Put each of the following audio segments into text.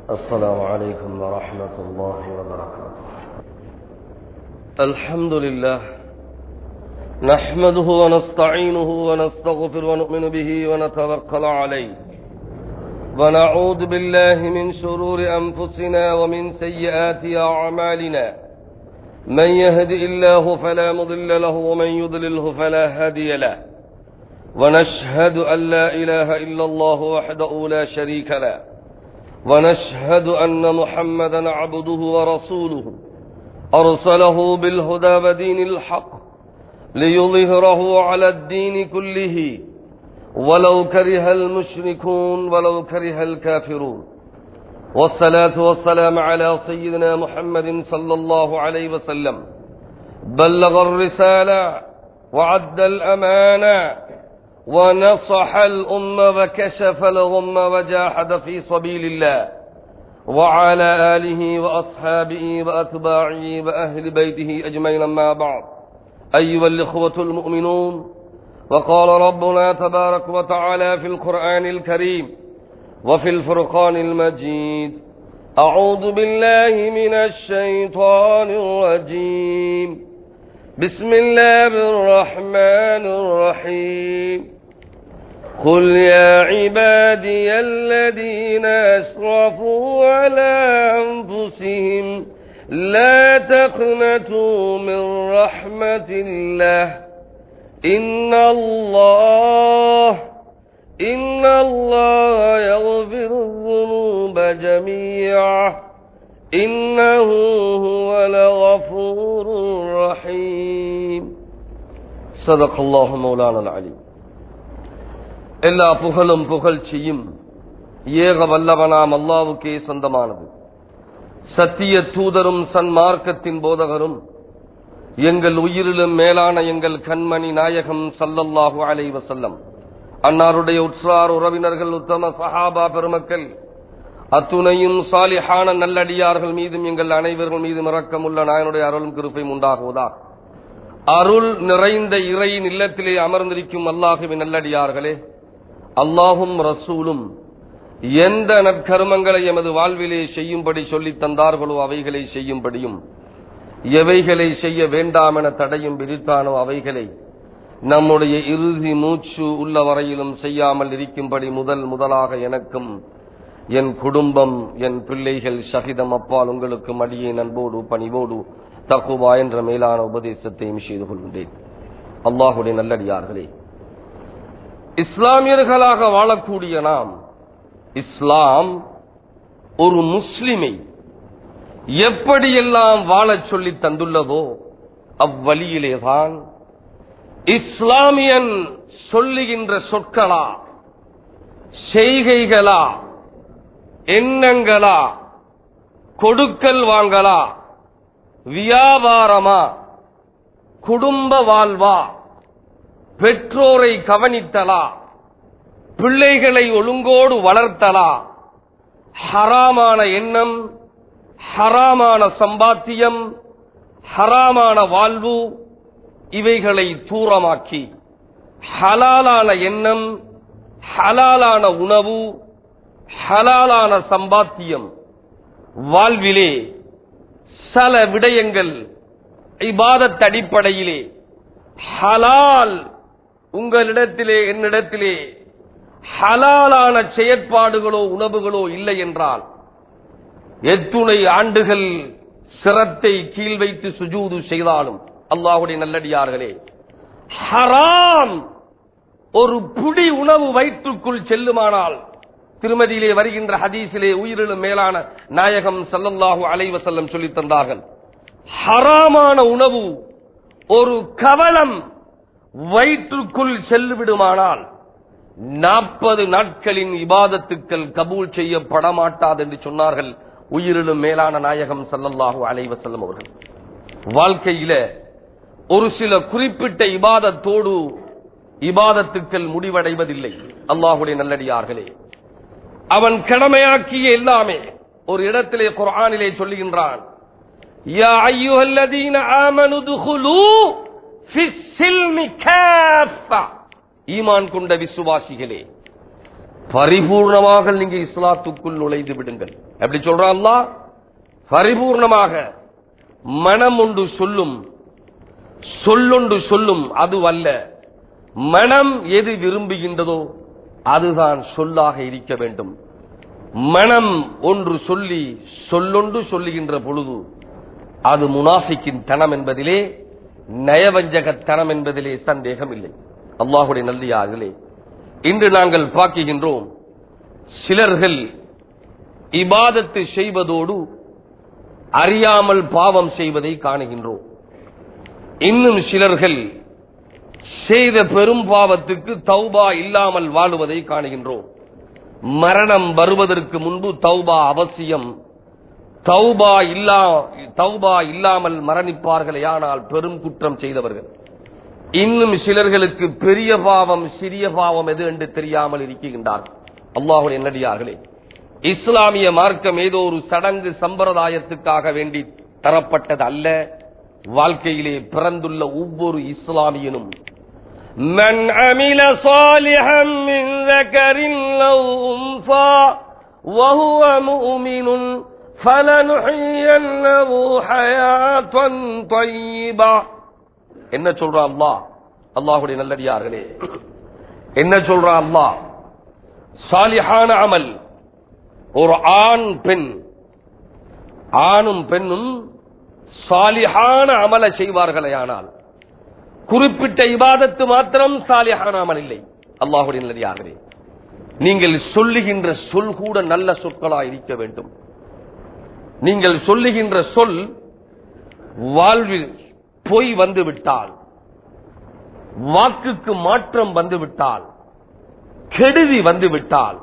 السلام عليكم ورحمة الله وبركاته الحمد لله نحمده ونستعينه ونستغفر ونؤمن به ونتوكل عليه ونعوذ بالله من شرور أنفسنا ومن سيئات أعمالنا من يهد الله فلا مضل له ومن يضلله فلا هادي له ونشهد أن لا إله إلا الله وحده لا شريك له ونشهد أن محمدا عبده ورسوله أرسله بالهدى ودين الحق ليظهره على الدين كله ولو كره المشركون ولو كره الكافرون والصلاة والسلام على سيدنا محمد صلى الله عليه وسلم بلغ الرسالة وعد الأمانة ونصح الأمة وكشف الغم وجاحد في سبيل الله وعلى آله وأصحابه وأتباعه وأهل بيته أجمعين ما بعد أيها الإخوة المؤمنون وقال ربنا تبارك وتعالى في القرآن الكريم وفي الفرقان المجيد أعوذ بالله من الشيطان الرجيم بسم الله الرحمن الرحيم قل يا عبادي الذين أسرفوا على أنفسهم لا تقنطوا من رحمة الله إن الله إن الله يغفر الذنوب جميعا إنه هو الغفور الرحيم صدق الله مولانا العليم எல்லா புகழும் புகழ்ச்சியும் ஏக வல்லவனாம் அல்லாவுக்கே சொந்தமானது சத்திய தூதரும் சன்மார்க்கத்தின் போதகரும் எங்கள் உயிரிலும் மேலான எங்கள் கண்மணி நாயகம் சல்லல்லாஹு அலை வசல்லம் அன்னாருடைய உற்றார் உறவினர்கள் உத்தம சஹாபா பெருமக்கள் அத்துணையும் சாலிஹான நல்லடியார்கள் மீதும் எங்கள் அனைவர்கள் மீதும் இறக்கமுள்ள நாயனுடைய அருளும் கிருப்பையும் உண்டாகுவதா அருள் நிறைந்த இறையின் இல்லத்திலே அமர்ந்திருக்கும் அல்லாஹுவின் நல்லடியார்களே அல்லாஹும் ரசூலும் எந்த நற்கருமங்களை எமது வாழ்விலே செய்யும்படி சொல்லித் தந்தார்களோ அவைகளை செய்யும்படியும் எவைகளை செய்ய வேண்டாம் என தடையும் விதித்தானோ அவைகளை நம்முடைய இறுதி மூச்சு உள்ள வரையிலும் செய்யாமல் இருக்கும்படி முதல் முதலாக எனக்கும் என் குடும்பம் என் பிள்ளைகள் சகிதம் அப்பால் உங்களுக்கு மடியை நண்போடு பணிவோடு தக்குவா என்ற மேலான உபதேசத்தையும் செய்து கொள்கின்றேன் அல்லாஹுடைய நல்லடியார்களே இஸ்லாமியர்களாக வாழக்கூடிய நாம் இஸ்லாம் ஒரு முஸ்லிமை எப்படியெல்லாம் வாழச் சொல்லி தந்துள்ளதோ அவ்வழியிலேதான் இஸ்லாமியன் சொல்லுகின்ற சொற்களா செய்கைகளா எண்ணங்களா கொடுக்கல் வாங்கலா வியாபாரமா குடும்ப வாழ்வா பெற்றோரை கவனித்தலா பிள்ளைகளை ஒழுங்கோடு வளர்த்தலா ஹராமான எண்ணம் ஹராமான சம்பாத்தியம் ஹராமான வாழ்வு இவைகளை தூரமாக்கி ஹலாலான எண்ணம் ஹலாலான உணவு ஹலாலான சம்பாத்தியம் வாழ்விலே சில விடயங்கள் இபாதத் அடிப்படையிலே ஹலால் உங்களிடத்திலே என்னிடத்திலே ஹலாலான செயற்பாடுகளோ உணவுகளோ இல்லை என்றால் எத்துணை ஆண்டுகள் சிரத்தை கீழ் வைத்து சுஜூது செய்தாலும் அல்லாஹுடைய நல்லடியார்களே ஹராம் ஒரு புடி உணவு வயிற்றுக்குள் செல்லுமானால் திருமதியிலே வருகின்ற ஹதீஸிலே உயிரிலும் மேலான நாயகம் சல்லல்லாஹு அலைவசல்லம் சொல்லித் தந்தார்கள் ஹராமான உணவு ஒரு கவலம் வயிற்றுக்குள் செல்லுவிடுமானால் நாற்பது நாட்களின் இபாதத்துக்கள் கபூல் செய்யப்பட மாட்டாது என்று சொன்னார்கள் உயிரிலும் மேலான நாயகம் சல்லல்லாஹு அலைவசல்லம் அவர்கள் வாழ்க்கையில ஒரு சில குறிப்பிட்ட இபாதத்தோடு இபாதத்துக்கள் முடிவடைவதில்லை அல்லாஹுடைய நல்லடியார்களே அவன் கடமையாக்கிய எல்லாமே ஒரு இடத்திலே குர்ஆனிலே சொல்லுகின்றான் யா அய்யுஹல்லதீன ஆமனு துகுலு ஃபிஸ்ஸில்மி காஃபா ஈமான் கொண்ட விசுவாசிகளே பரிபூர்ணமாக நீங்க இஸ்லாத்துக்குள் நுழைந்து விடுங்கள் எப்படி சொல்றா அல்லாஹ் பரிபூர்ணமாக மனம் ஒன்று சொல்லும் சொல்லொன்று சொல்லும் அது அல்ல மனம் எது விரும்புகின்றதோ அதுதான் சொல்லாக இருக்க வேண்டும் மனம் ஒன்று சொல்லி சொல்லொன்று சொல்லுகின்ற பொழுது அது முனாஃபிக்கின் தனம் என்பதிலே நயவஞ்சகத்தனம் என்பதிலே சந்தேகம் இல்லை அல்லாஹுடைய நல்லியாகலே இன்று நாங்கள் பார்க்கின்றோம் சிலர்கள் இபாதத்து செய்வதோடு அறியாமல் பாவம் செய்வதை காணுகின்றோம் இன்னும் சிலர்கள் செய்த பெரும் பாவத்துக்கு தௌபா இல்லாமல் வாழுவதை காணுகின்றோம் மரணம் வருவதற்கு முன்பு தௌபா அவசியம் தௌபா இல்லா தௌபா இல்லாமல் மரணிப்பார்களே ஆனால் பெரும் குற்றம் செய்தவர்கள் இன்னும் சிலர்களுக்கு பெரிய பாவம் சிறிய பாவம் எது என்று தெரியாமல் இருக்கின்றார்கள் அல்லாஹுடைய நடிகார்களே இஸ்லாமிய மார்க்கம் ஏதோ ஒரு சடங்கு சம்பிரதாயத்துக்காக வேண்டி தரப்பட்டது அல்ல வாழ்க்கையிலே பிறந்துள்ள ஒவ்வொரு இஸ்லாமியனும் من عمل صالحا من ذكر أو أنثى وهو مؤمن فلنحيينه حياة طيبة என்ன சொல்றா அல்லாஹ் அல்லாஹுடைய நல்லடியார்களே என்ன சொல்றா அல்லாஹ் சாலிஹான அமல் ஒரு ஆண் பெண் ஆணும் பெண்ணும் சாலிஹான அமல செய்வார்களே ஆனால் குறிப்பிட்ட இபாதத்து மாத்திரம் சாலிஹான அமல் இல்லை அல்லாஹுடைய நல்லடியார்களே நீங்கள் சொல்லுகின்ற சொல் கூட நல்ல சொற்களா இருக்க வேண்டும் நீங்கள் சொல்லுகின்ற சொல் வாழ்வில் பொய் வந்து விட்டால் வாக்குக்கு மாற்றம் வந்து விட்டால் கெடுதி வந்து விட்டால்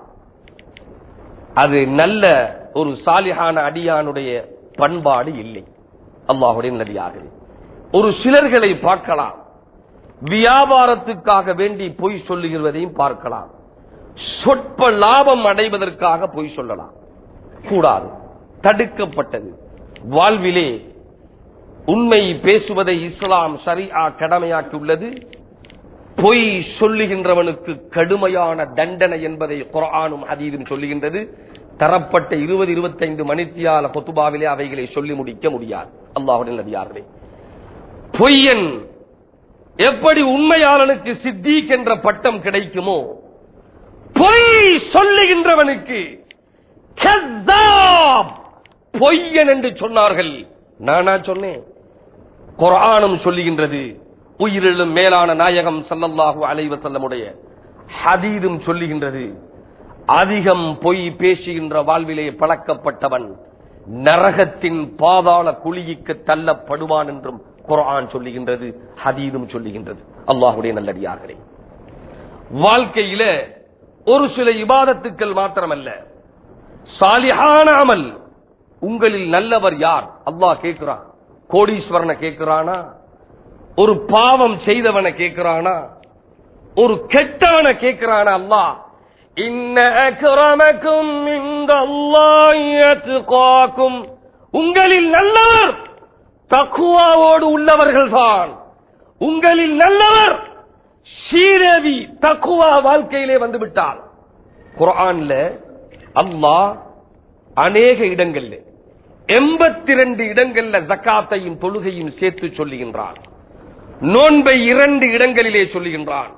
அது நல்ல ஒரு சாலிஹான அடியானுடைய பண்பாடு இல்லை அல்லாஹுடைய நடிகாக ஒரு சிலர்களை பார்க்கலாம் வியாபாரத்துக்காக வேண்டி பொய் சொல்லுகிறதையும் பார்க்கலாம் சொற்ப லாபம் அடைவதற்காக பொய் சொல்லலாம் கூடாது தடுக்கப்பட்டது வாழ்விலே உண்மை பேசுவதை இஸ்லாம் சரியா கடமையாக்கியுள்ளது பொய் சொல்லுகின்றவனுக்கு கடுமையான தண்டனை என்பதை குரானும் அதீதும் சொல்லுகின்றது தரப்பட்ட இருபது இருபத்தைந்து மணித்தியால கொத்துபாவிலே அவைகளை சொல்லி முடிக்க முடியாது அல்லாஹுடைய நபியார்களே பொய்யன் எப்படி உண்மையாளனுக்கு சித்திக் என்ற பட்டம் கிடைக்குமோ பொய் சொல்லுகின்றவனுக்கு கஸ்ஸாப், பொய்யன் என்று சொன்னார்கள் நானா சொன்னேன் குரானும் சொல்லுகின்றது உயிரிலும் மேலான நாயகம் சல்லல்லாஹு அலைவ செல்லமுடைய ஹதீதும் சொல்லுகின்றது அதிகம் பொய் பேசுகின்ற வாழ்விலே பழக்கப்பட்டவன் நரகத்தின் பாதாள குழிக்கு தள்ளப்படுவான் என்றும் குரான் சொல்லுகின்றது ஹதீதும் சொல்லுகின்றது அல்லாஹுடைய நல்லடியார்களே வாழ்க்கையில ஒரு சில இபாதத்துக்கள் மாத்திரமல்ல சாலிஹான அமல் உங்களில் நல்லவர் யார் அல்லாஹ் கேட்கிறான் கோடீஸ்வரனை கேட்கிறானா ஒரு பாவம் செய்தவனை கேட்கிறானா ஒரு கெட்டவனை கேட்கிறானா அல்லாஹ் இன்ன அக்ரமக்கும் இந்தல்லாஹி அத்காக்கும் உங்களில் நல்லவர் தக்குவாவோடு உள்ளவர்கள்தான் உங்களில் நல்லவர் ஸ்ரீரவி தக்குவா வாழ்க்கையிலே வந்து விட்டால் குரான்ல அல்லாஹ் அநேக இடங்கள்ல எண்பத்தி ரெண்டு இடங்கள்ல ஜக்காத்தையும் தொழுகையும் சேர்த்து சொல்லுகின்றான் நோன்பை இரண்டு இடங்களிலே சொல்லுகின்றான்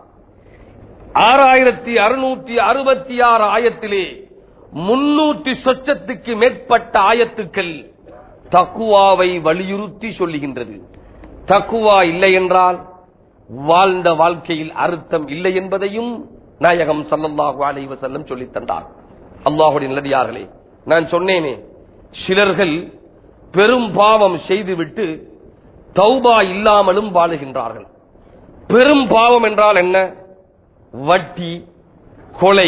ஆறாயிரத்தி அறுநூத்தி அறுபத்தி ஆறு ஆயத்திலே முன்னூற்றி சொச்சத்துக்கு மேற்பட்ட ஆயத்துக்கள் தக்குவாவை வலியுறுத்தி சொல்லுகின்றது தக்குவா இல்லை என்றால் வாழ்ந்த வாழ்க்கையில் அர்த்தம் இல்லை என்பதையும் நாயகம் சல்லல்லாஹு அலைஹி வஸல்லம் சொல்லித் தந்தார் அல்லாஹுடைய நல்லடியார்களே நான் சொன்னேனே சிலர்கள் பெரும் பாவம் செய்துவிட்டு தௌபா இல்லாமலும் வாழுகின்றார்கள் பெரும் பாவம் என்றால் என்ன வட்டி கொலை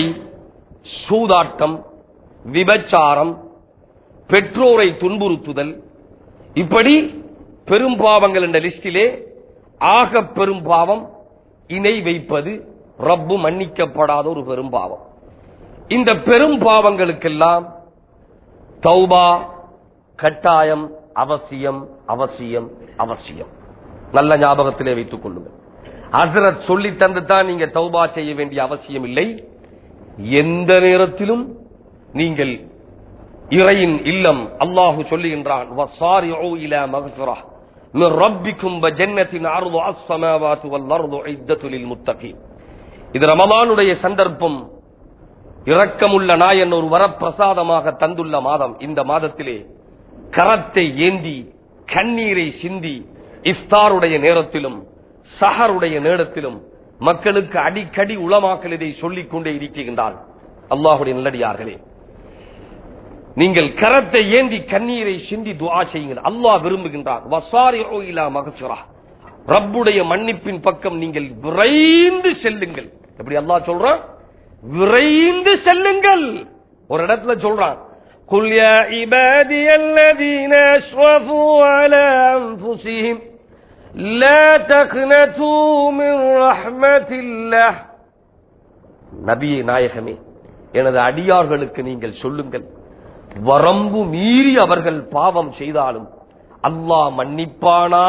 சூதாட்டம் விபச்சாரம் பெற்றோரை துன்புறுத்துதல் இப்படி பெரும் பாவங்கள் என்ற லிஸ்டிலே ஆக பெரும் பாவம் இணை வைப்பது ரப்பு மன்னிக்கப்படாத ஒரு பெரும் பாவம் இந்த பெரும் பாவங்களுக்கெல்லாம் தௌபா கட்டாயம் அவசியம் அவசியம் அவசியம் நல்ல ஞாபகத்திலே வைத்துக் கொள்ளுங்கள் ஹசரத் சொல்லி தந்து தான் நீங்க தௌபா செய்ய வேண்டிய அவசியம் இல்லை எந்த நேரத்திலும் நீங்கள் இறையின் இல்லம் அல்லாஹு சொல்லுகின்றான் வசாரிஉ இலா மக்ஃபிரஹ் மின் ரப்பிக்கும் வஜன்னத்தின் அர்து அஸ்ஸமாவாத்து வல் அர்து இத்தத்து லில் முத்தகீன் இது ரமலானுடைய சந்தர்ப்பம் இரக்கமுள்ள நாயன் ஒரு வரப்பிரசாதமாக தந்துள்ள மாதம் இந்த மாதத்திலே கரத்தை ஏந்தி கண்ணீரை சிந்தி இஃப்தாருடைய நேரத்திலும் சஹருடைய நேரத்திலும் மக்களுக்கு அடிக்கடி உளமாக்கல் இதை சொல்லிக் கொண்டே இருக்கின்றான் அல்லாஹுடைய நல்லடியார்களே நீங்கள் கரத்தை ஏந்தி கண்ணீரை சிந்தி துஆ செய்யுங்கள் அல்லாஹ் விரும்புகின்றான் வசாரிஉ இலா மக்ஃபிரஹ் ரப்புடைய மன்னிப்பின் பக்கம் நீங்கள் விரைந்து செல்லுங்கள் எப்படி அல்லாஹ் சொல்றான் விரைந்து செல்லுங்கள் ஒரு இடத்துல சொல்றான் قل يا عبادي الذين اسرفوا على انفسهم لا تقنطوا من رحمة الله நபியே நாயகமே எனது அடியார்களுக்கு நீங்கள் சொல்லுங்கள் வரம்பு மீறி அவர்கள் பாவம் செய்தாலும் அல்லாஹ் மன்னிப்பானா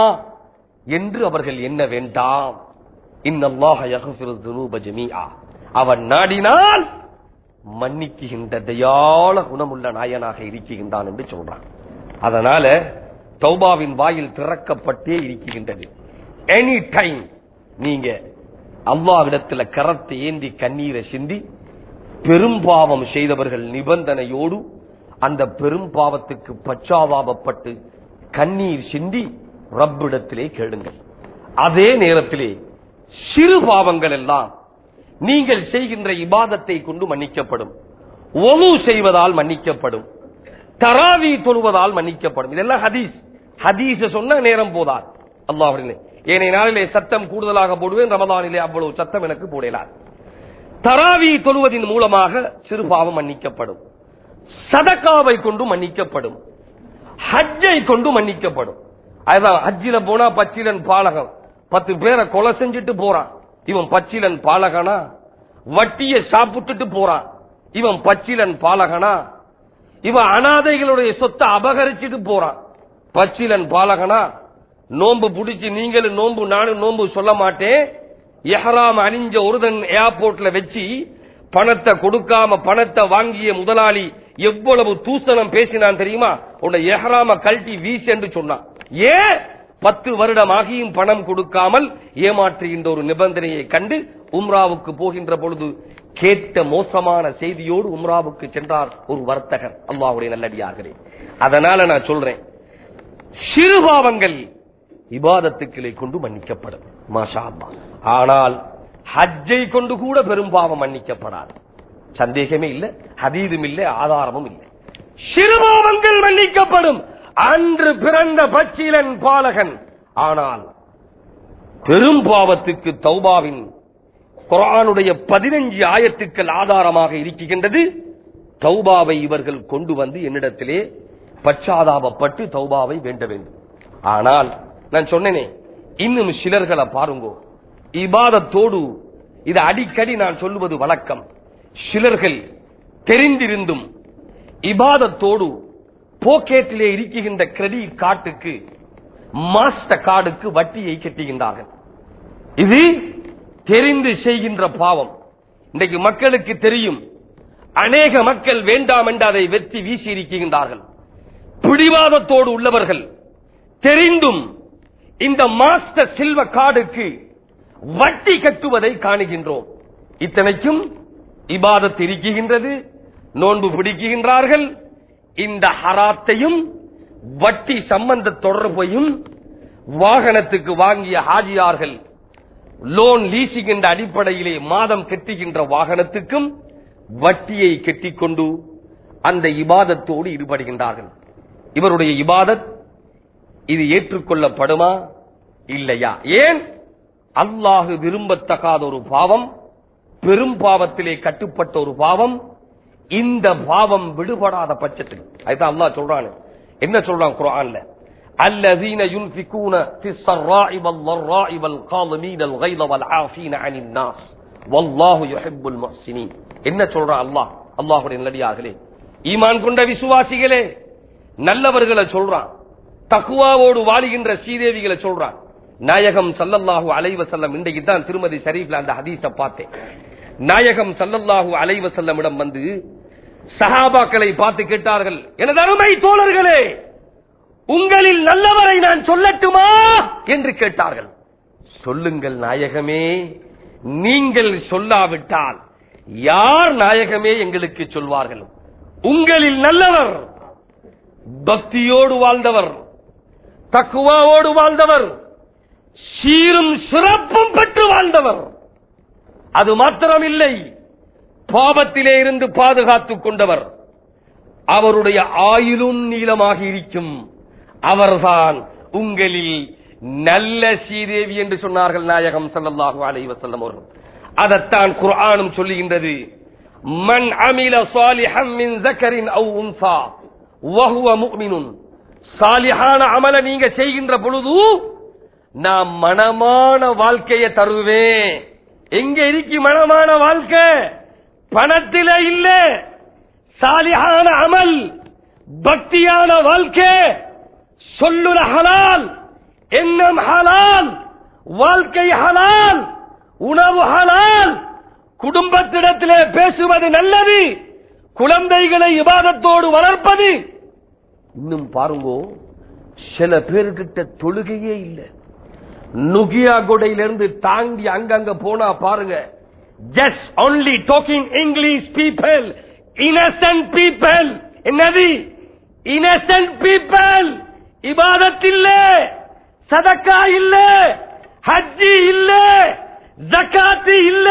என்று அவர்கள் எண்ண வேண்டாம் இன்னல்லாஹ யக்ஃபிரு துனூப ஜமீஆ அவன் நாடினால் மன்னிக்குகின்ற தயாள குணமுள்ள நாயனாக இருக்கின்றான் என்று சொல்றான் அதனால தௌபாவின் வாயில் திறக்கப்பட்டே இருக்கின்றது எனி டைம் நீங்க அல்லாவிடத்துல கரத்தை ஏந்தி கண்ணீரை சிந்தி பெரும்பாவம் செய்தவர்கள் நிபந்தனையோடு அந்த பெரும் பாவத்துக்கு பச்சாதாபப்பட்டு கண்ணீர் சிந்தி ரப்பிடத்திலே கேளுங்கள் அதே நேரத்திலே சிறு பாவங்கள் எல்லாம் நீங்கள் செய்கின்ற இபாதத்தை கொண்டு மன்னிக்கப்படும் ஒலு செய்வதால் மன்னிக்கப்படும் தராவி தொழுவதால் மன்னிக்கப்படும் இதெல்லாம் ஹதீஸ் ஹதீஸ் சொன்ன நேரம் போதார் அல்லாஹ் ஏனைய நாளிலே சத்தம் கூடுதலாக போடுவேன் ரமதானிலே அவ்வளவு சத்தம் எனக்கு போடலார் தராவி தொழுவதின் மூலமாக சிறு பாவம் மன்னிக்கப்படும் சதக்காவை கொண்டு மன்னிக்கப்படும் ஹஜ்ஜை கொண்டு மன்னிக்கப்படும் அதுதான் ஹஜ்ஜில போனா பச்சிலன் பாலகம் பத்து பேரை கொலை செஞ்சுட்டு போறான் இவன் பச்சிலன் பாலகனா வட்டிய சாப்பிட்டுட்டு போறான் இவன் பச்சிலன் பாலகனா இவன் அனாதைகளுடைய சொத்தை அபகரிச்சுட்டு போறான் பச்சிலன் பாலகனா நோன்பு புடிச்சு நீங்களும் நோன்பு நானும் நோன்பு சொல்ல மாட்டேன் எஹராம் அணிஞ்ச ஒருதன் ஏர்போர்ட்ல வச்சு பணத்தை கொடுக்காம பணத்தை வாங்கிய முதலாளி எவ்வளவு தூசணம் பேசினான் தெரியுமா உன்னை எஹராம கழட்டி வீசு என்று சொன்னான் ஏன் பத்து வருடம் ஆகியும் பணம் கொடுக்காமல் ஏமாற்றுகின்ற ஒரு நிபந்தனையை கண்டு உம்ராவுக்கு போகின்ற பொழுது கேட்ட மோசமான செய்தியோடு உம்ராவுக்கு சென்றார் ஒரு வர்த்தகர் அல்லாஹ்வுடைய நல்லடியார்களே அதனால நான் சொல்றேன் சிறுபாவங்கள் இபாதத்துக்களை கொண்டு மன்னிக்கப்படும் மாஷா அல்லாஹ். ஆனால் ஹஜ்ஜை கொண்டு கூட பெரும்பாவம் மன்னிக்கப்படாது சந்தேகமே இல்லை ஹதீதும் இல்லை ஆதாரமும் இல்லை சிறுபாவங்கள் மன்னிக்கப்படும் அன்று பிறந்த பச்சிலன் பாலகன் ஆனால் பெரும் பாவத்துக்கு தௌபாவின் குரானுடைய பதினஞ்சு ஆயத்துக்கள் ஆதாரமாக இருக்கின்றது தௌபாவை இவர்கள் கொண்டு வந்து என்னிடத்திலே பச்சாதாபப்பட்டு தௌபாவை வேண்ட வேண்டும் ஆனால் நான் சொன்னேனே இன்னும் சிலர்களை பாருங்கோ இபாதத்தோடு இது அடிக்கடி நான் சொல்லுவது வழக்கம் சிலர்கள் தெரிந்திருந்தும் இபாதத்தோடு போக்கேட்டிலே இருக்குகின்ற கிரெடிட் கார்டுக்கு மாஸ்டர் கார்டுக்கு வட்டியை கட்டுகின்றார்கள் இது தெரிந்து செய்கின்ற பாவம் இன்றைக்கு மக்களுக்கு தெரியும் அநேக மக்கள் வேண்டாம் என்று அதை வெற்றி வீசி இருக்கின்றார்கள் பிடிவாதத்தோடு உள்ளவர்கள் தெரிந்தும் இந்த மாஸ்டர் சில்வ கார்டுக்கு வட்டி கட்டுவதை காணுகின்றோம் இத்தனைக்கும் இபாதத் இருக்குகின்றது நோன்பு பிடிக்குகின்றார்கள் இந்த ஹராத்தையும் வட்டி சம்பந்த தொடர்பையும் வாகனத்துக்கு வாங்கிய ஹாஜியார்கள் லோன் லீசிங் என்ற அடிப்படையிலே மாதம் கட்டுகின்ற வாகனத்துக்கும் வட்டியை கட்டிக்கொண்டு அந்த இபாதத்தோடு ஈடுபடுகின்றார்கள் இவருடைய இபாதத் இது ஏற்றுக்கொள்ளப்படுமா இல்லையா ஏன் அல்லாஹு விரும்பத்தகாத ஒரு பாவம் பெரும் பாவத்திலே கட்டுப்பட்ட ஒரு பாவம் இந்த பாவம் விடுபடாத பட்சத்தில் அதுதான் அல்லாஹ் சொல்றான் என்ன சொல்றான் குர்ஆன்ல الذين ينفقون في السراء والضراء والقاظمين الغيظ والعافين عن الناس والله يحب المحسنين என்ன சொல்றான் அல்லாஹ் அல்லாஹ்வுடைய நல்லடியார்களே ஈமான் கொண்ட விசுவாசிகளே நல்லவர்களை சொல்றான் தக்குவாவோடு வாழுகின்ற ஸ்ரீதேவிகளை சொல்றான் நாயகம் சல்லல்லாஹு அலைவ செல்லம் இன்றைக்கு தான் திருமதி ஷரீஃப்ல அந்த ஹதீஸ பார்த்தேன் நாயகம் சல்லல்லாஹு அலைவ செல்லமிடம் வந்து சஹாபாக்களை பார்த்து கேட்டார்கள் எனது அருமை தோழர்களே உங்களில் நல்லவரை நான் சொல்லட்டுமா என்று கேட்டார்கள் சொல்லுங்கள் நாயகமே நீங்கள் சொல்லாவிட்டால் யார் நாயகமே எங்களுக்கு சொல்வார்கள் உங்களில் நல்லவர் பக்தியோடு வாழ்ந்தவர் தக்குவாவோடு வாழ்ந்தவர் சீரும் சிறப்பும் பெற்று வாழ்ந்தவர் அது மாத்திரமில்லை பாவத்திலே இருந்து பாதுகாத்துக் கொண்டவர் அவருடைய ஆயுளும் நீளமாக இருக்கும் அவர்தான் உங்களில் நல்ல ஸ்ரீதேவி என்று சொன்னார்கள் நாயகம் ஸல்லல்லாஹு அலைஹி வஸல்லம் அவர்கள் அதைத்தான் குர்ஆனும் சொல்லுகின்றது மன் அமில சாலிஹம் மின் ذكرٍ أو أنثى وهو مؤمن சாலிஹான அமல நீங்க செய்கின்ற பொழுது நான் மனமான வாழ்க்கையை தருவேன் எங்க இருக்கு மனமான வாழ்க்கை பணத்தில இல்ல சாலிஹான அமல் பக்தியான வாழ்க்கை சொல்லுற ஹலால் எண்ணம் ஹலால் வாழ்க்கை ஹலால் உணவு ஹலால் குடும்பத்திடத்திலே பேசுவது நல்லது குழந்தைகளை இபாதத்தோடு வளர்ப்பது இன்னும் பாருங்கோ சில பேர்கிட்ட தொழுகையே இல்லை நுகியா கொடையிலிருந்து தாண்டி அங்கங்க போனா பாருங்க just only talking English people innocent people என்னது இன்னசென்ட் பீப்பிள் இபாதத் இல்ல சதக்கா இல்ல ஹஜ்ஜி இல்ல ஜக்காத்து இல்ல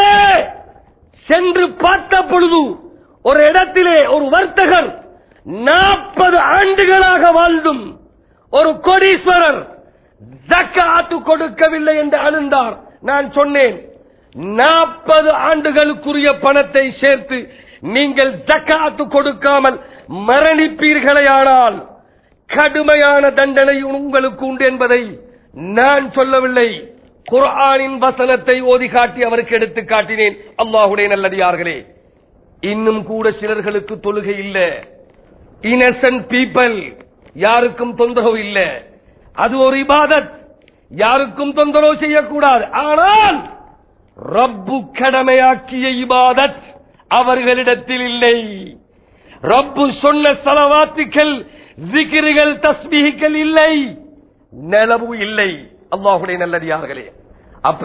சென்று பார்த்த பொழுது ஒரு இடத்திலே ஒரு வர்த்தகர் நாற்பது ஆண்டுகளாக வாழ்ந்தும் ஒரு கோடீஸ்வரர் ஜக்காத்து கொடுக்கவில்லை என்று அழுந்தார் நான் சொன்னேன் நாற்பது ஆண்டுகளுக்குரிய பணத்தை சேர்த்து நீங்கள் ஜக்காத்து கொடுக்காமல் மரணிப்பீர்களேயானால் கடுமையான தண்டனை உங்களுக்கு உண்டு என்பதை நான் சொல்லவில்லை குர்ஆனின் வசனத்தை ஓதி காட்டி அவருக்கு எடுத்து காட்டினேன் அல்லாஹுடைய நல்லடியார்களே இன்னும் கூட சிலர்களுக்கு தொழுகை இல்ல இன்னசென்ட் பீப்பிள் யாருக்கும் தொந்தரவு இல்ல அது ஒரு இபாதத் யாருக்கும் தொந்தரவு செய்யக்கூடாது ஆனால் ரப்பு கடமையாக்கிய இபாதத் அவர்களிடத்தில் இல்லை ரப்பு சொன்ன சலவாத்துக்கள் ஜிகிர்கள் தஸ்மீகள் இல்லை நிலவு இல்லை அல்லாஹுடைய நல்லடியார்களே அப்ப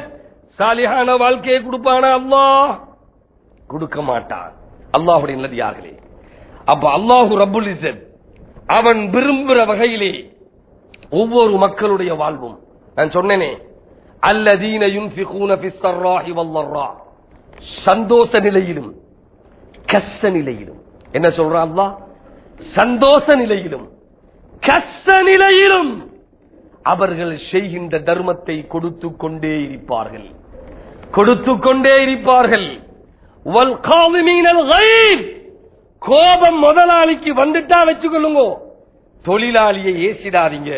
சாலிஹான வாழ்க்கையை கொடுப்பானா அல்லாஹ் கொடுக்க மாட்டான் அல்லாஹுடைய நல்லடியார்களே அப்ப அல்லாஹு ரப்புல் இஸ்ஸத் அவன் விரும்புகிற வகையிலே ஒவ்வொரு மக்களுடைய வாழ்வும் நான் சொன்னேனே அல்லதீன யுன்ஃபிகூன ஃபிஸ் ஸர்ராஹி வல்லர்ரா சந்தோஷ நிலையிலும் கஷ்ட நிலையிலும் என்ன சொல்றான் அல்லாஹ் சந்தோஷ நிலையிலும் கஷ்ட நிலையிலும் அவர்கள் செய்கின்ற தர்மத்தை கொடுத்து கொண்டே இருப்பார்கள் கொடுத்து கொண்டே இருப்பார்கள் வல் காலிமீனல் கைர் கோபம் முதலாளிக்கு வந்துட்டா வச்சுக்கொள்ளுங்க தொழிலாளியை ஏசிடாதீங்க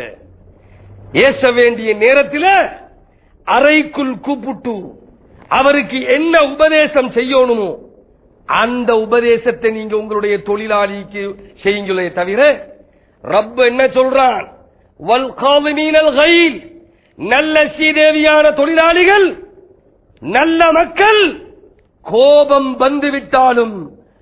ஏச வேண்டிய நேரத்தில் அறைக்குள் கூப்பிட்டு அவருக்கு என்ன உபதேசம் செய்யணுமோ அந்த உபதேசத்தை நீங்க உங்களுடைய தொழிலாளிக்கு செய்யுங்களே தவிர ரப்ப என்ன சொல்றான் வல் காலிமீனல் கைல் நல்ல ஸ்ரீதேவியான தொழிலாளிகள் நல்ல மக்கள் கோபம் வந்துவிட்டாலும்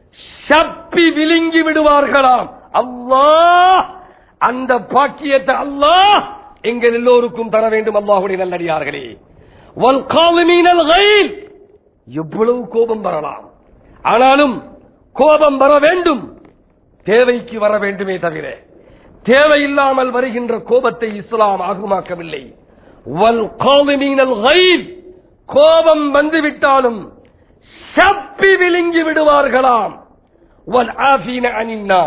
சப்பி விழுங்கி விடுவார்களாம் அல்லாஹ் அந்த பாக்கியத்தை அல்லாஹ் எங்கள் எல்லோருக்கும் தர வேண்டும் அல்லாஹுடைய நல்லடியார்களே வல் காலிமீனல் கைல் எவ்வளவு கோபம் வரலாம் ஆனாலும் கோபம் வர வேண்டும் தேவைக்கு வர வேண்டுமே தவிர தேவையில்லாமல் வருகின்ற கோபத்தை இஸ்லாம் ஆகுமாக்கவில்லை வல் காலிமீனல் கைல் கோபம் வந்துவிட்டாலும் சப்பி விழுங்கி விடுவார்களாம் வல் ஆஃபீன அனின்னா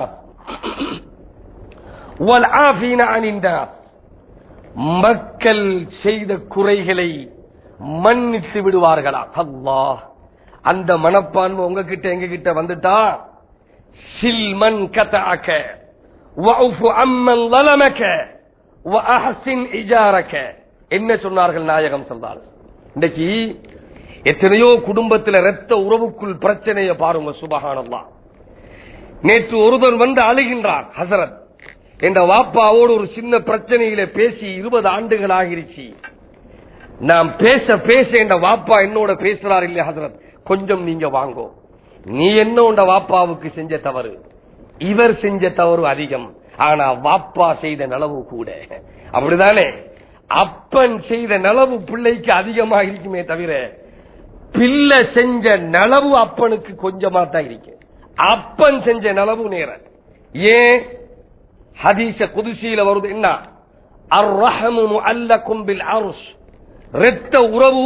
வல் ஆஃபீன அனின்னா மக்கள் செய்த குறைகளை மன்னித்து விடுவார்களா அல்லாஹ் அந்த மனப்பான்மை உங்ககிட்ட எங்க கிட்ட வந்துட்டா சில்மன் கதாக்க வஅஃபு அம்மன் ظلمك وأحسن إجارك என்ன சொன்னார்கள் நாயகம் சொன்னார் இன்னைக்கு எத்தனையோ குடும்பத்தில் ரத்த உறவுக்குள் பிரச்சனைய பாருங்க சுபஹானல்லாஹ் நேற்று ஒருவர் வந்து அழுகின்றார் ஹசரத் என்ற வாப்பாவோடு ஒரு சின்ன பிரச்சனையில பேசி இருபது ஆண்டுகள் ஆகிருச்சு நாம் பேச பேச என்ற வாப்பா என்னோட பேசுறார் இல்லையா ஹசரத் கொஞ்சம் நீங்க வாங்கோ நீ என்ன உண்ட வாப்பாவுக்கு செஞ்ச தவறு இவர் செஞ்ச தவறு அதிகம் ஆனா வாப்பா செய்த நலவு கூட அப்படிதானே அப்பன் செய்த நலவு பிள்ளைக்கு அதிகமா இருக்குமே தவிர பிள்ளை செஞ்ச நலவு அப்பனுக்கு கொஞ்சமா தான் இருக்கு அப்பன் செஞ்ச நலவு நேர ஏன் ஹதீச குதிசியில வருது என்ன அர்ரஹமு அல்லக்கும் பில் அருஷ் இரத்த உறவு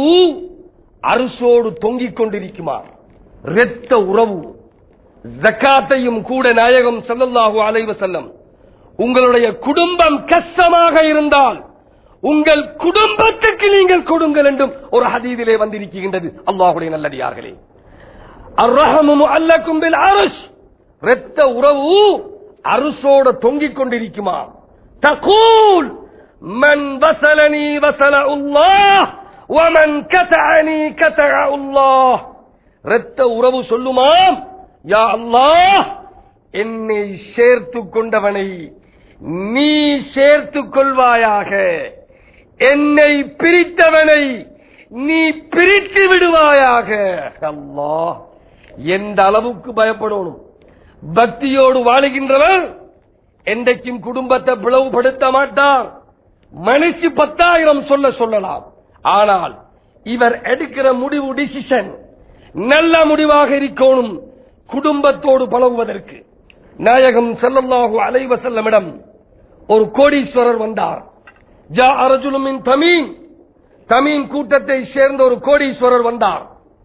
அரசோடு தொங்கிக் கொண்டிருக்குமா இரத்த உறவு ஜக்காத்தையும் கூட நாயகம் ஸல்லல்லாஹு அலைஹி வஸல்லம் உங்களுடைய குடும்பம் கஷ்டமாக இருந்தால் உங்கள் குடும்பத்துக்கு நீங்கள் கொடுங்கள் என்றும் ஒரு ஹதீதிலே வந்திருக்கின்றது அல்லாஹுடைய நல்லடியார்களே அர்ரஹமு அல்லக்கும் பில் அருஷ் இரத்த உறவு அரசோட தொங்கிக் கொண்டிருக்குமா தகூல் மன் வசலனி வசல உல்லாஹ் வமன் கதஅனி கதஅ உல்லாஹ் இரத்த உறவு சொல்லுமாம் யா அல்லாஹ் என்னை சேர்த்துக் கொண்டவனை நீ சேர்த்துக் கொள்வாயாக என்னை பிரித்தவனை நீ பிரித்து விடுவாயாக அல்லாஹ் எந்த அளவுக்கு பயப்படணும் பக்தியோடு வாழுகின்றவர் என்றைக்கும் குடும்பத்தை பிளவுபடுத்த மாட்டார் மனுஷி பத்தாயிரம் சொல்ல சொல்லலாம் ஆனால் இவர் எடுக்கிற முடிவு டிசிஷன் நல்ல முடிவாக இருக்கணும் குடும்பத்தோடு பழகுவதற்கு நாயகம் ஸல்லல்லாஹு அலைஹி வஸல்லமிடம் ஒரு கோடீஸ்வரர் வந்தார் ஜா அரஜுலுமின் தமீம் தமீம் கூட்டத்தை சேர்ந்த ஒரு கோடீஸ்வரர் வந்தார்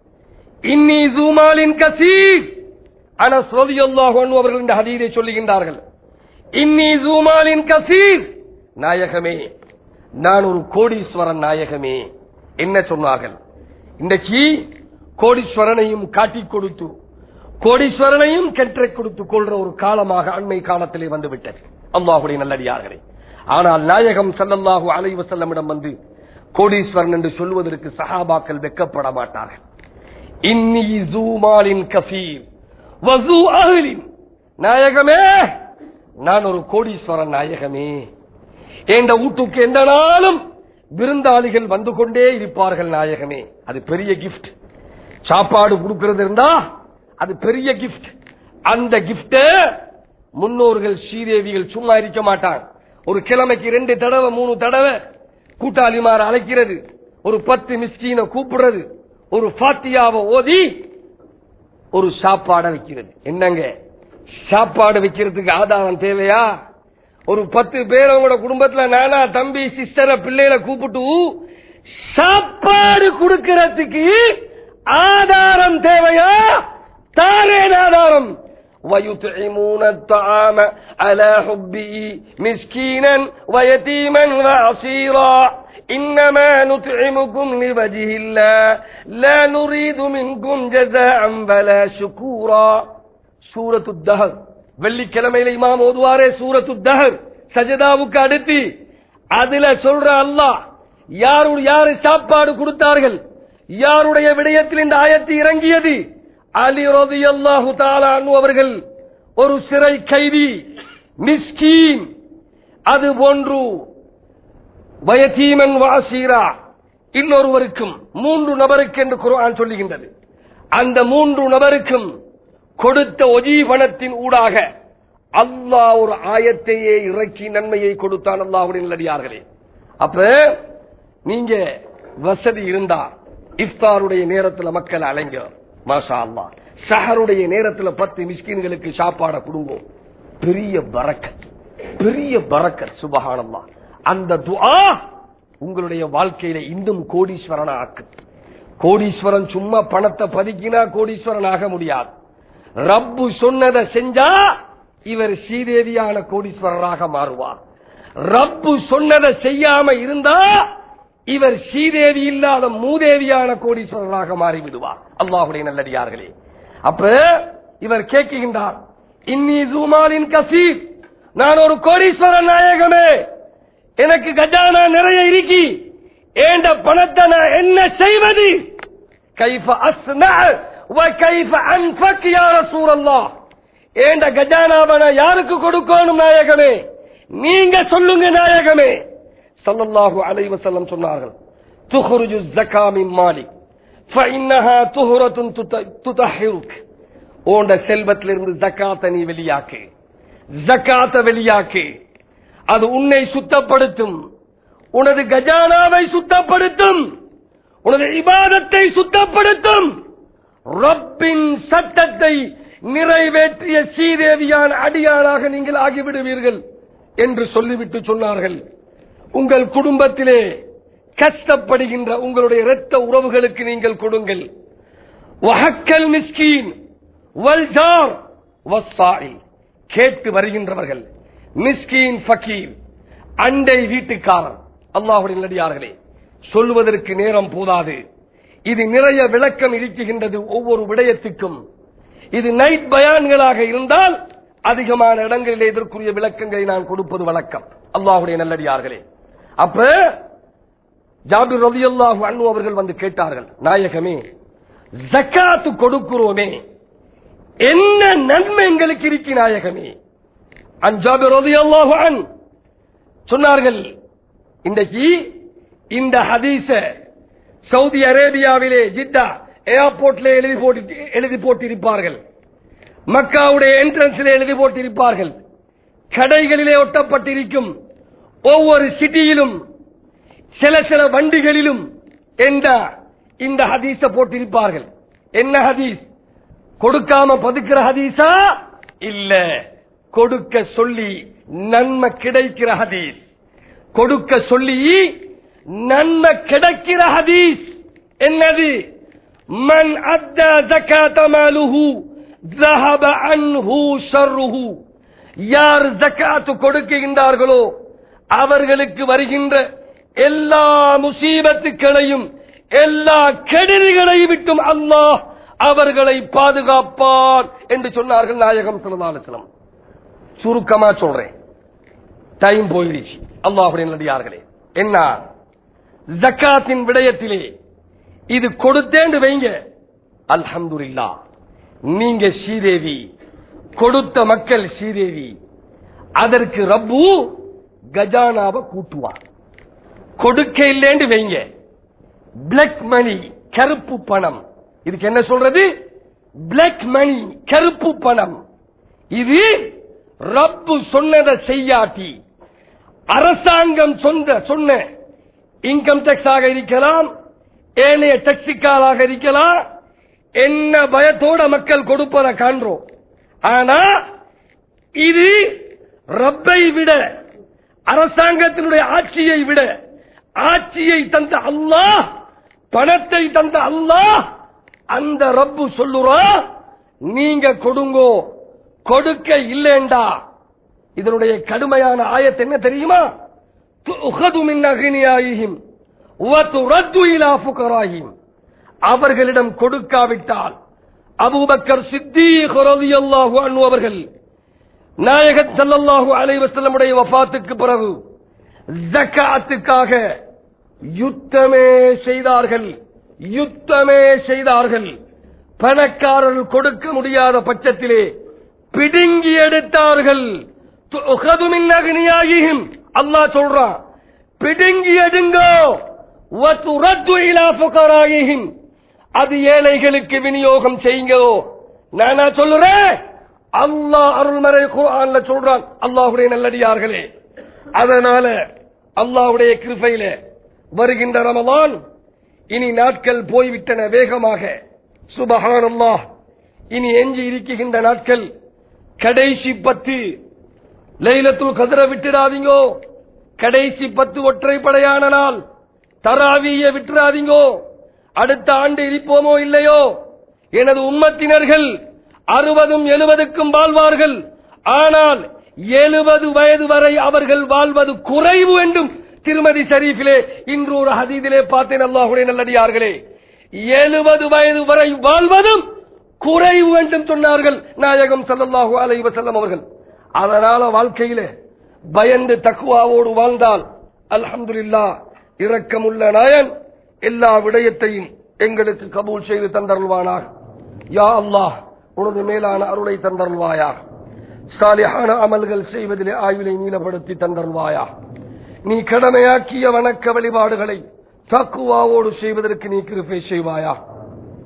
இன்னி ஜூமாலின் கசீர் அனஸ் ரலியல்லாஹு அன்ஹு அவர்கள் இந்த ஹதீஸை சொல்லுகின்றார்கள் இன்னி ஜூமாலின் கசீர் நாயகமே நான் ஒரு கோடீஸ்வரன் நாயகமே என்ன சொன்னார்கள் இன்றைக்கு கோடீஸ்வரனையும் காட்டிக் கொடுத்து கோடீஸ்வரனையும் கெற்றை கொடுத்து கொள்ற ஒரு காலமாக அண்மை காலத்திலே வந்துவிட்டது அல்லாஹுடைய நல்லடியார்களே ஆனால் நாயகம் ஸல்லல்லாஹு அலைஹி வஸல்லமிடம் வந்து கோடீஸ்வரன் என்று சொல்வதற்கு சஹாபாக்கள் வெக்கப்பட மாட்டார்கள் இன்னி ஜூமாலின் கஃபீர் வசூ அஹ்லின் நாயகமே நான் ஒரு கோடீஸ்வரன் நாயகமே என்ற வீட்டுக்கு எந்த நாளும் விருந்தாளிகள் வந்து கொண்டே இருப்பார்கள் நாயகமே அது பெரிய கிஃப்ட் சாப்பாடு கொடுக்கிறது இருந்தா அது பெரிய கிஃப்ட் அந்த கிஃப்ட முன்னோர்கள் ஸ்ரீதேவிகள் சும்மா இருக்க மாட்டாங்க ஒரு கிழமைக்கு ரெண்டு தடவை மூணு தடவை கூட்டாளிமார் அழைக்கிறது ஒரு பத்து மிஸ்கீனை கூப்பிடுறது ஒரு பாத்தியாவை ஓதி ஒரு சாப்பாடை வைக்கிறது என்னங்க சாப்பாடு வைக்கிறதுக்கு ஆதாரம் தேவையா ஒரு பத்து பேர் உங்களோட குடும்பத்துல நானா தம்பி சிஸ்டரை பிள்ளைகளை கூப்பிட்டு சாப்பாடு கொடுக்கிறதுக்கு ஆதாரம் தேவையா தாரேன் ஆதாரம் ويطعمون الطعام على حبه مسكينا ويتيما وعصيرا إنما نطعمكم لوجه الله لا نريد منكم جزاء ولا شكورا சூரத்து தஹர் வெள்ளிக்கிழமையில இமாம் ஓதுவாரே சூரத்து தஹர் சஜதாவுக்கு அடுத்து அதுல சொல்ற அல்லாஹ் யாரு யாரு சாப்பாடு கொடுத்தார்கள் யாருடைய விடயத்தில் இந்த ஆயத்து இறங்கியது அலி ரதி அல்லாஹு தாலானு அவர்கள் ஒரு சிறை கைதி மிஸ்கீன் அது போன்று வயதீமன் வாசீரா இன்னொருவருக்கும் மூன்று நபருக்கு என்று குர்ஆன் சொல்லுகின்றது அந்த மூன்று நபருக்கும் கொடுத்த ஒஜீவனத்தின் ஊடாக அல்லாஹ் ஒரு ஆயத்தையே இறக்கி நன்மையை கொடுத்தான் அல்லாஹுடைய நல்லடியார்களே அப்ப நீங்க வசதி இருந்தா இஃப்தாருடைய நேரத்துல மக்கள் அலைங்க மாஷா அல்லாஹ் சஹருடைய நேரத்துல பத்து மிஸ்கின்களுக்கு சாப்பாட கொடுங்க பெரிய பரக்கத் பெரிய பரக்கத் சுபஹானல்லாஹ் அந்த துஆ உங்களுடைய வாழ்க்கையில இன்னும் கோடீஸ்வரனா ஆக்கு கோடீஸ்வரன் சும்மா பணத்தை பதுக்கினா கோடீஸ்வரன் ஆக முடியாது ரப்பு சொன்னதை செஞ்சா இவர் ஸ்ரீதேவியான கோடீஸ்வரராக மாறுவார் ரப்பு சொன்னதை செய்யாம இருந்தா இவர் ஸ்ரீதேவி இல்லாத மூதேவியான கோடீஸ்வரராக மாறிவிடுவார் அல்லாஹுடைய நல்லடியார்களே அப்ப இவர் கேட்கின்றார் இன்னி ஜூமாலின் கசீர் நான் ஒரு கோடீஸ்வரன் நாயகமே எனக்கு கஜானா நிறைய இருக்கி ஏண்ட பணத்தை நான் என்ன செய்வது கைஃப அஸ்னா وكيف انفق يا رسول الله ஏண்ட கஜானாவை நான் யாருக்கு கொடுக்கணும் நாயகமே நீங்க சொல்லுங்க நாயகமே ஸல்லல்லாஹு அலைஹி வஸல்லம் சொன்னார்கள் துஹ்ருஜு ஸக்கா மின் மாலி فإنها طهرة تط- تطهرك உன்ட செல்வத்திலிருந்து ஜக்காத்தை நீ வெளியாக்கு ஜக்காத்த வெளியாக்கு அது உன்னை சுத்தப்படுத்தும் உனது கஜானாவை சுத்தப்படுத்தும் உனது இபாதத்தை சுத்தப்படுத்தும் ரப்பின் சட்டத்தை நிறைவேற்றிய ஸ்ரீதேவியான அடியாளாக நீங்கள் ஆகிவிடுவீர்கள் என்று சொல்லிவிட்டு சொன்னார்கள் உங்கள் குடும்பத்திலே கஷ்டப்படுகின்ற உங்களுடைய இரத்த உறவுகளுக்கு நீங்கள் கொடுங்கள் வஹக்கல் மிஸ்கீன் வல்ஜார் வஸ்ஸாயில் கேட்டு வருகின்றவர்கள் மிஸ்கீன் ஃபக்கீர் அண்டை வீட்டுக்காரர் அல்லாஹுடைய நடிகார்களே சொல்வதற்கு நேரம் போதாது இது நிறைய விளக்கம் இருக்குகின்றது ஒவ்வொரு விடயத்துக்கும் இது நைட் பயான்களாக இருந்தால் அதிகமான இடங்களிலே இதற்குரிய விளக்கங்களை நான் கொடுப்பது வழக்கம் அல்லாஹுடைய நல்லடியார்களே அப்ப ஜாபிர் ரலியல்லாஹு அன்ஹு அவர்கள் வந்து கேட்டார்கள் நாயகமே ஜக்காத்து கொடுக்கிறோமே என்ன நன்மை எங்களுக்கு இருக்கு நாயகமே அன் ஜாபிர் ரலியல்லாஹு அன் சொன்னார்கள் இன்றைக்கு இந்த ஹதீஸ சவுதி அரேபியாவிலே ஜித்தா ஏர்போர்ட்ல எழுதி போட்டு எழுதி போட்டிருப்பார்கள் மக்காவுடைய என்ட்ரன்ஸில் எழுதி போட்டிருப்பார்கள் கடைகளிலே ஒட்டப்பட்டிருக்கும் ஒவ்வொரு சிட்டியிலும் சில சில வண்டிகளிலும் என்ற இந்த ஹதீஸ போட்டிருப்பார்கள் என்ன ஹதீஸ் கொடுக்காம பதுக்கிற ஹதீஸா இல்ல கொடுக்க சொல்லி நன்மை கிடைக்கிற ஹதீஸ் கொடுக்க சொல்லி நன்மை கிடைக்கிற ஹதீஸ் என்னது மன் அத்த ஜகாத மாலுஹு ذهب عنه شره யார் ஜக்காத்து கொடுக்கின்றார்களோ அவர்களுக்கு வருகின்ற எல்லா முசீபத்துக்களையும் எல்லா கெடுதிகளையும் விட்டும் அல்லாஹ் அவர்களை பாதுகாப்பார் என்று சொன்னார்கள் நாயகம் சொல்லதாலசனம் சுருக்கமா சொல்றேன் டைம் போயிடுச்சு அல்லாஹுடைய நடிகார்களே என்ன ஜக்காத்தின் விடயத்திலே இது கொடுத்தேன்னு வைங்க அல்ஹம்துலில்லா நீங்க ஸ்ரீதேவி கொடுத்த மக்கள் ஸ்ரீதேவி அதற்கு ரப்பு கஜானாவை கூட்டுவார் கொடுக்க இல்லேன்னு வைங்க பிளாக் மணி கருப்பு பணம் இதுக்கு என்ன சொல்றது பிளாக் மணி கருப்பு பணம் இது ரப்பு சொன்னதை செய்யாட்டி அரசாங்கம் சொந்த சொன்ன இன்கம் டேக்ஸ் ஆக இருக்கலாம் ஏனைய டெக்ஸிக்காலாக இருக்கலாம் என்ன பயத்தோட மக்கள் கொடுப்பதை காண்றோம் ஆனா இது ரப்பை விட அரசாங்கத்தினுடைய ஆட்சியை விட ஆட்சியை தந்த அல்லாஹ் பணத்தை தந்த அல்லாஹ் அந்த ரப்பு சொல்லுறா நீங்க கொடுங்கோ கொடுக்க இல்லேண்டா இதனுடைய கடுமையான ஆயத்து என்ன தெரியுமா துஅഖது மின் அக்னியாயிஹிம் வ துரத்து இலா ஃபுகராஹிம் அவர்களிடம் கொடுக்காவிட்டால் அபூபக்கர் சித்தீக் ரலியல்லாஹு அன்ஹு அவர்கள் நாயகத் ஸல்லல்லாஹு அலைஹி வஸல்லமுடைய வஃபாத்துக்கு பிறகு ஜக்காத்துக்காக யுத்தமே செய்தார்கள் யுத்தமே செய்தார்கள் பணக்காரர்கள் கொடுக்க முடியாத பட்சத்திலே பிடுங்கி எடுத்தார்கள் துஅഖது மின் அக்னியாயிஹிம் அல்லாஹ் சொல்றான் பிடுங்கி எடுங்கோ வ துரத்து இலா ஃபுகராயிஹிம் அது ஏழைகளுக்கு விநியோகம் செய்யுங்கோ நானா சொல்லுறேன் அல்லாஹ் அருள்மறை குர்ஆன்ல சொல்றான் அல்லாஹ்வுடைய நல்லடியார்களே அதனால அல்லாஹ்வுடைய கிருபையில வருகின்ற ரமலான் இனி நாட்கள் போய்விட்டன வேகமாக சுபஹானல்லாஹ் இனி எஞ்சி இருக்குகின்ற நாட்கள் கடைசி பத்து லைலத்துல் கதிர விட்டுடாதீங்கோ கடைசி பத்து ஒற்றைப்படையான நாள் தராவிய விட்டுறாதீங்கோ அடுத்த ஆண்டு இருப்போமோ இல்லையோ எனது உம்மத்தினர்கள் அறுபதும் எழுபதுக்கும் வாழ்வார்கள் ஆனால் எழுபது வயது வரை அவர்கள் வாழ்வது குறைவு என்றும் திருமதி ஷரீஃபிலே இன்று ஒரு ஹதீதிலே பார்த்தேன் அல்லாஹுடைய நல்லடியார்களே எழுபது வயது வரை வாழ்வதும் குறைவு என்றும் சொன்னார்கள் நாயகம் ஸல்லல்லாஹு அலைஹி வஸல்லம் அவர்கள் அதனால வாழ்க்கையிலே பயந்து தக்குவாவோடு வாழ்ந்தால் அல்ஹம்துலில்லாஹ் இரக்கமுள்ள நாயன் எல்லா விடயத்தையும் எங்களுக்கு கபூல் செய்து தந்தருள்வானாக யா அல்லாஹ் உனது மேலான அருளை தந்தருள்வாயாக சாலிஹான அமல்கள் செய்வதிலே ஆயுளை நீளப்படுத்தி தந்தருள்வாயா நீ கடமையாக்கிய வணக்க வழிபாடுகளை தக்குவாவோடு செய்வதற்கு நீ கிருப்பை செய்வாயா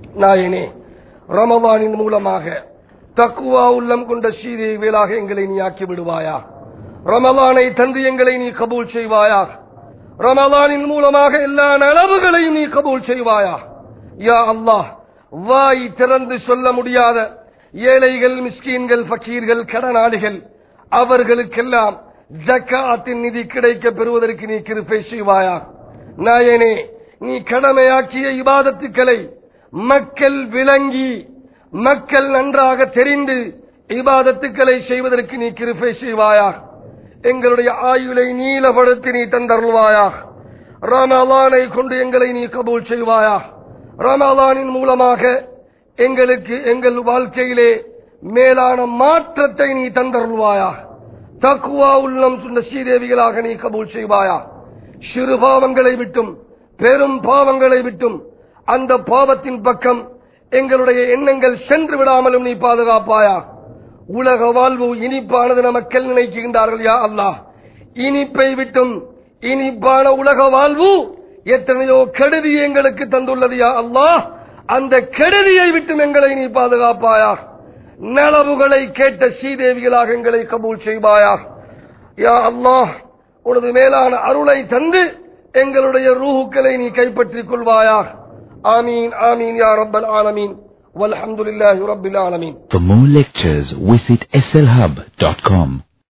நாயனே ரமவானின் மூலமாக தக்குவா உள்ளம் கொண்ட ஸ்ரீதேவியலாக எங்களை நீ ஆக்கி விடுவாயா ரமலானை தந்து எங்களை நீ கபூல் செய்வாயா ரமலானின் மூலமாக எல்லா நலவுகளையும் நீ கபூல் செய்வாயா யா அல்லாஹ் வாய் திறந்து சொல்ல முடியாத ஏழைகள் மிஸ்கீன்கள் ஃபக்கீர்கள் கடனாளிகள் அவர்களுக்கெல்லாம் ஜக்காத்தின் நிதி கிடைக்க பெறுவதற்கு நீ கிருப்பை செய்வாயா நாயனே நீ கடமையாக்கிய இபாதத்துக்களை மக்கள் விளங்கி மக்கள் நன்றாக தெரிந்து இபாதத்துக்களை செய்வதற்கு நீ கிருப்பை செய்வாயா எங்களுடைய ஆயுளை நீலப்படுத்தி நீ தந்தருள்வாயா ரமலானை கொண்டு எங்களை நீ கபூல் செய்வாயா ரமலானின் மூலமாக எங்களுக்கு எங்கள் வாழ்க்கையிலே மேலான மாற்றத்தை நீ தந்தருள்வாயா தக்குவா உள்ளம் சொன்ன ஸ்ரீதேவிகளாக நீ கபூல் செய்வாயா சிறு பாவங்களை விட்டும் பெரும் பாவங்களை விட்டும் அந்த பாவத்தின் பக்கம் எங்களுடைய எண்ணங்கள் சென்று விடாமலும் நீ பாதுகாப்பாயா உலக வாழ்வு இனிப்பானது மக்கள் நினைக்கின்றார்கள் யா அல்லாஹ் இனிப்பை விட்டும் இனிப்பான உலக வாழ்வு எத்தனையோ கெடுதி எங்களுக்கு தந்துள்ளது யா அல்லாஹ் அந்த கெடுதியை விட்டும் எங்களை நீ பாதுகாப்பாயா நலவுகளை கேட்ட ஸ்ரீதேவிகளாக எங்களை கபூல் செய்வாயா யா அல்லாஹ் உனது மேலான அருளை தந்து எங்களுடைய ரூஹுக்களை நீ கைப்பற்றிக் கொள்வாயா ஆமீன் ஆமீன் யா ரப்பல் ஆலமீன் والحمد لله رب العالمين For more lectures, visit slhub.com.